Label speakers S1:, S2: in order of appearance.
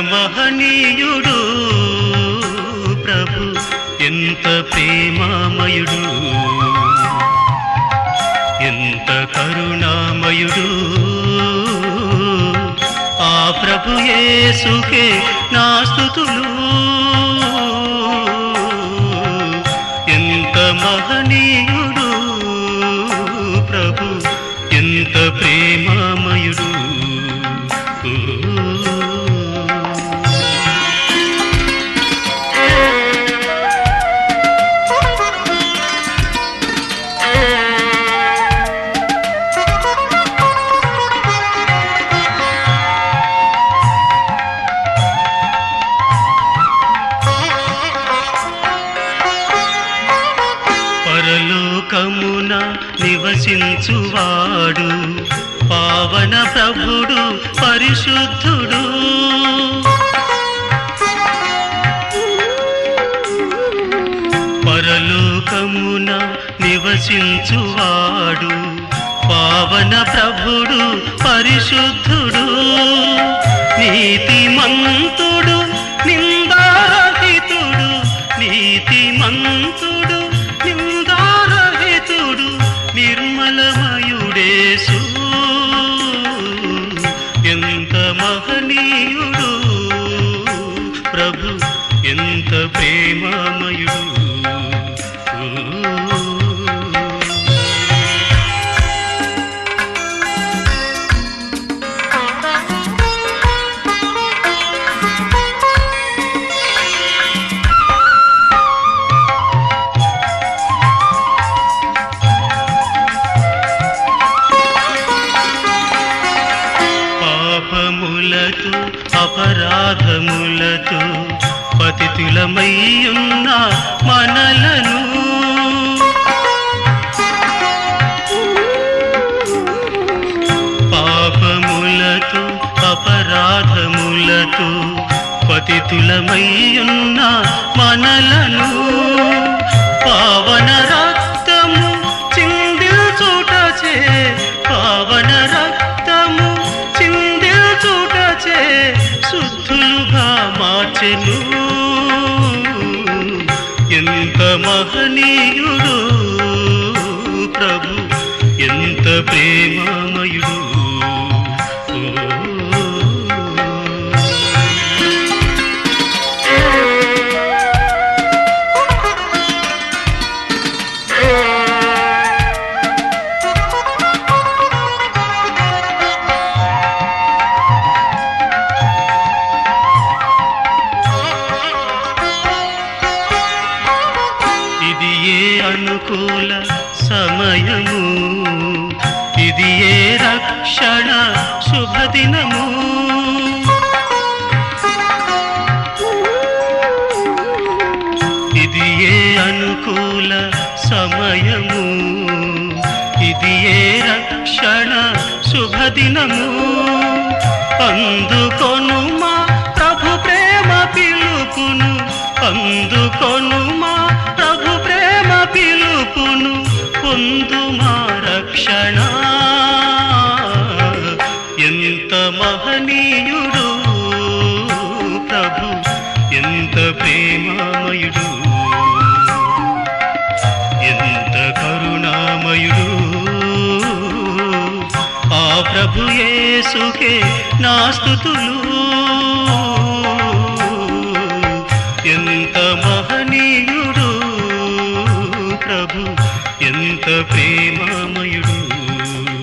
S1: మహనీయుడు ప్రభు ఎంత ప్రేమామయుడు ఎంత కరుణామయుడు ఆ ప్రభు యేసుకే నా స్తుతులు ఎంత మహనీయుడు ప్రభు ఎంత ప్రేమామయుడు పరలోకమున నివసించువాడు పావన ప్రభుడు పరిశుద్ధుడు పరలోకమున నివసించువాడు పావన ప్రభుడు పరిశుద్ధుడు నీతిమంతుడు నిందారహితుడు నీతిమంతుడు నిందారహితుడు నిర్మలమయుడేసు ఎంత మహనీయుడు ప్రభు ఎంత ప్రేమామయుడు పాపములతో అపరాధములతో పతితులమయ్యున్న మనలను పాపములతో అపరాధములతో పతితులమయ్యున్న మనలను పావన రక్తము చిందిల్చుటచే పావన రక్తము చిందిల్చుటచే శుద్ధులుగా మార్చెను ఎంత మహనీయుడు ప్రభు ఎంత ప్రేమామయుడు ఇది ఏ అనుకూల సమయము ఇది ఏ రక్షణ శుభదినము ఇది ఏ అనుకూల సమయము ఇది ఏ రక్షణ శుభదినము అందుకొను మా ప్రభు ప్రేమ పిలుపును అందుకొను మా ప్రభు ప్రేమ పిలుపును పొందు మా రక్షణ ఎంత మహనీయుడు ప్రభు ఎంత ప్రేమామయుడు ఎంత కరుణామయుడు ఆ ప్రభు యేసుకే నా స్తుతులు ఎంత మహనీయుడు ప్రభు ఎంత ప్రేమామయుడు